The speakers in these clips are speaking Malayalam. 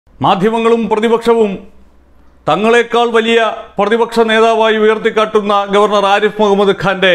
മാധ്യമങ്ങളും പ്രതിപക്ഷവും തങ്ങളെക്കാൾ വലിയ പ്രതിപക്ഷ നേതാവായി ഉയർത്തിക്കാട്ടുന്ന ഗവർണർ ആരിഫ് മുഹമ്മദ് ഖാൻ്റെ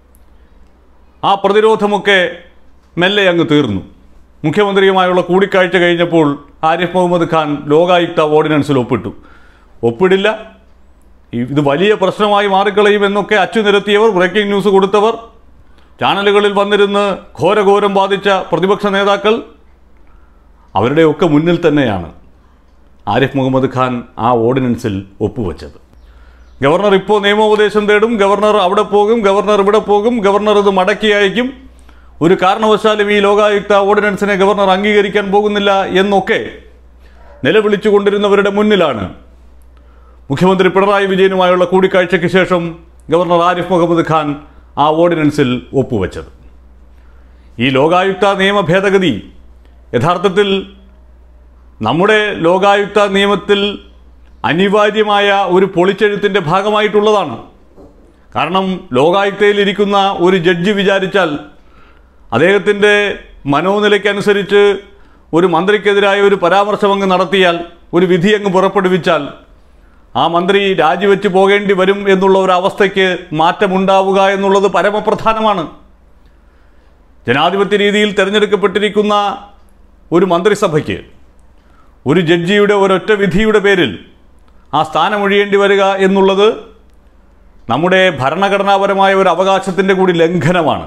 ആ പ്രതിരോധമൊക്കെ മെല്ലെ അങ്ങ് തീർന്നു മുഖ്യമന്ത്രിയുമായുള്ള കൂടിക്കാഴ്ച കഴിഞ്ഞപ്പോൾ ആരിഫ് മുഹമ്മദ് ഖാൻ ലോകായുക്ത ഓർഡിനൻസിൽ ഒപ്പിട്ടു ഒപ്പിടില്ല ഈ- ഇത് വലിയ പ്രശ്നമായി മാറിക്കളയും എന്നൊക്കെ അച്ചുനിരത്തിയവർ ബ്രേക്കിംഗ് ന്യൂസ് കൊടുത്തവർ ചാനലുകളിൽ വന്നിരുന്ന് ഘോരഘോരം ബാധിച്ച പ്രതിപക്ഷ നേതാക്കൾ അവരുടെയൊക്കെ മുന്നിൽ തന്നെയാണ് ആരിഫ് മുഹമ്മദ് ഖാൻ ആ ഓർഡിനൻസിൽ ഒപ്പുവെച്ചത് ഗവർണർ ഇപ്പോൾ നിയമോപദേശം തേടും ഗവർണർ അവിടെ പോകും ഗവർണർ ഇവിടെ പോകും ഗവർണർ ഇത് മടക്കി അയക്കും ഒരു കാരണവശാലും ഈ ലോകായുക്ത ഓർഡിനൻസിനെ ഗവർണർ അംഗീകരിക്കാൻ പോകുന്നില്ല എന്നൊക്കെ നിലവിളിച്ചുകൊണ്ടിരുന്നവരുടെ മുന്നിലാണ് മുഖ്യമന്ത്രി പിണറായി വിജയനുമായുള്ള കൂടിക്കാഴ്ചയ്ക്ക് ശേഷം ഗവർണർ ആരിഫ് മുഹമ്മദ് ഖാൻ ആ ഓർഡിനൻസിൽ ഒപ്പുവെച്ചത് ഈ ലോകായുക്ത നിയമ ഭേദഗതി യഥാർത്ഥത്തിൽ നമ്മുടെ ലോകായുക്ത നിയമത്തിൽ അനിവാര്യമായ ഒരു പൊളിച്ചെഴുത്തിൻ്റെ ഭാഗമായിട്ടുള്ളതാണ് കാരണം ലോകായുക്തയിൽ ഇരിക്കുന്ന ഒരു ജഡ്ജി വിചാരിച്ചാൽ അദ്ദേഹത്തിൻ്റെ മനോനിലയ്ക്കനുസരിച്ച് ഒരു മന്ത്രിക്കെതിരായ ഒരു പരാമർശം അങ്ങ് നടത്തിയാൽ ഒരു വിധി അങ്ങ് പുറപ്പെടുവിച്ചാൽ ആ മന്ത്രി രാജിവെച്ച് പോകേണ്ടി വരും എന്നുള്ള ഒരു അവസ്ഥയ്ക്ക് മാറ്റമുണ്ടാവുക എന്നുള്ളത് പരമപ്രധാനമാണ് ജനാധിപത്യ രീതിയിൽ തിരഞ്ഞെടുക്കപ്പെട്ടിരിക്കുന്ന ഒരു മന്ത്രിസഭയ്ക്ക് ഒരു ജഡ്ജിയുടെ ഒരൊറ്റ വിധിയുടെ പേരിൽ ആ സ്ഥാനമൊഴിയേണ്ടി വരിക എന്നുള്ളത് നമ്മുടെ ഭരണഘടനാപരമായ ഒരു അവകാശത്തിൻ്റെ കൂടി ലംഘനമാണ്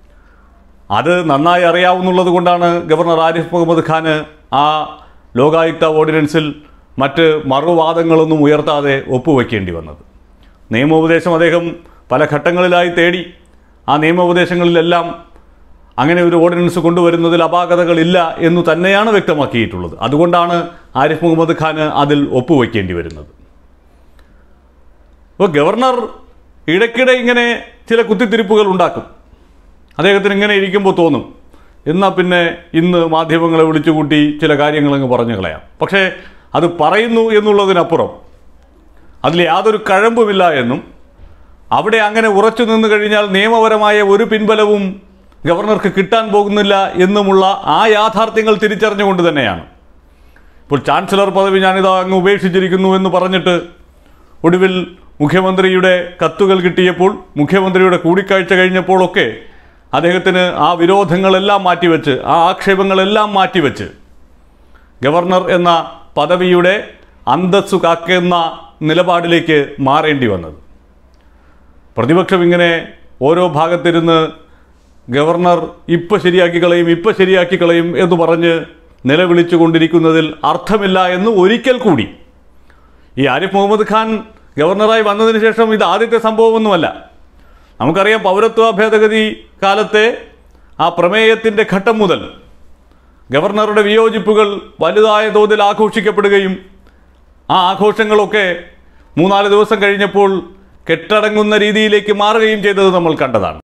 അത് നന്നായി അറിയാവുന്നുള്ളത് കൊണ്ടാണ് ഗവർണർ ആരിഫ് മുഹമ്മദ് ഖാന് ആ ലോകായുക്ത ഓർഡിനൻസിൽ മറ്റ് മറുവാദങ്ങളൊന്നും ഉയർത്താതെ ഒപ്പുവെക്കേണ്ടി വന്നത് നിയമോപദേശം അദ്ദേഹം പല ഘട്ടങ്ങളിലായി തേടി ആ നിയമോപദേശങ്ങളിലെല്ലാം അങ്ങനെ ഒരു ഓർഡിനൻസ് കൊണ്ടുവരുന്നതിൽ അപാകതകളില്ല എന്ന് തന്നെയാണ് വ്യക്തമാക്കിയിട്ടുള്ളത് അതുകൊണ്ടാണ് ആരിഫ് മുഹമ്മദ് ഖാന് അതിൽ ഒപ്പുവെക്കേണ്ടി വരുന്നത് അപ്പോൾ ഗവർണർ ഇടയ്ക്കിടെ ഇങ്ങനെ ചില കുത്തിത്തിരിപ്പുകൾ ഉണ്ടാക്കും അദ്ദേഹത്തിന് ഇങ്ങനെ ഇരിക്കുമ്പോൾ തോന്നും എന്നാൽ പിന്നെ ഇന്ന് മാധ്യമങ്ങളെ വിളിച്ചുകൂട്ടി ചില കാര്യങ്ങളങ്ങ് പറഞ്ഞു കളയാം പക്ഷേ അത് പറയുന്നു എന്നുള്ളതിനപ്പുറം അതിൽ യാതൊരു കഴമ്പുമില്ല എന്നും അവിടെ അങ്ങനെ ഉറച്ചു നിന്ന് കഴിഞ്ഞാൽ നിയമപരമായ ഒരു പിൻബലവും ഗവർണർക്ക് കിട്ടാൻ പോകുന്നില്ല എന്നുമുള്ള ആ യാഥാർത്ഥ്യങ്ങൾ തിരിച്ചറിഞ്ഞുകൊണ്ട് തന്നെയാണ് ഇപ്പോൾ ചാൻസലർ പദവി ഞാനിതാ അങ്ങ് ഉപേക്ഷിച്ചിരിക്കുന്നു എന്ന് പറഞ്ഞിട്ട് ഒടുവിൽ മുഖ്യമന്ത്രിയുടെ കത്തുകൾ കിട്ടിയപ്പോൾ മുഖ്യമന്ത്രിയുടെ കൂടിക്കാഴ്ച കഴിഞ്ഞപ്പോഴൊക്കെ അദ്ദേഹത്തിന് ആ വിരോധങ്ങളെല്ലാം മാറ്റിവെച്ച് ആ ആക്ഷേപങ്ങളെല്ലാം മാറ്റിവെച്ച് ഗവർണർ എന്ന പദവിയുടെ അന്തസ്സു കാക്കുന്ന നിലപാടിലേക്ക് മാറേണ്ടി വന്നത് പ്രതിപക്ഷം ഇങ്ങനെ ഓരോ ഭാഗത്തിരുന്ന് ഗവർണർ ഇപ്പം ശരിയാക്കി കളയും ഇപ്പം ശരിയാക്കി കളയും എന്ന് പറഞ്ഞ് നിലവിളിച്ചു കൊണ്ടിരിക്കുന്നതിൽ അർത്ഥമില്ല എന്ന് ഒരിക്കൽ കൂടി ഈ ആരിഫ് മുഹമ്മദ് ഖാൻ ഗവർണറായി വന്നതിന് ശേഷം ഇത് ആദ്യത്തെ സംഭവമൊന്നുമല്ല നമുക്കറിയാം പൗരത്വ ഭേദഗതി കാലത്തെ ആ പ്രമേയത്തിൻ്റെ ഘട്ടം മുതൽ ഗവർണറുടെ വിയോജിപ്പുകൾ വലുതായ തോതിൽ ആഘോഷിക്കപ്പെടുകയും ആ ആഘോഷങ്ങളൊക്കെ മൂന്നാല് ദിവസം കഴിഞ്ഞപ്പോൾ കെട്ടടങ്ങുന്ന രീതിയിലേക്ക് മാറുകയും ചെയ്തത് നമ്മൾ കണ്ടതാണ്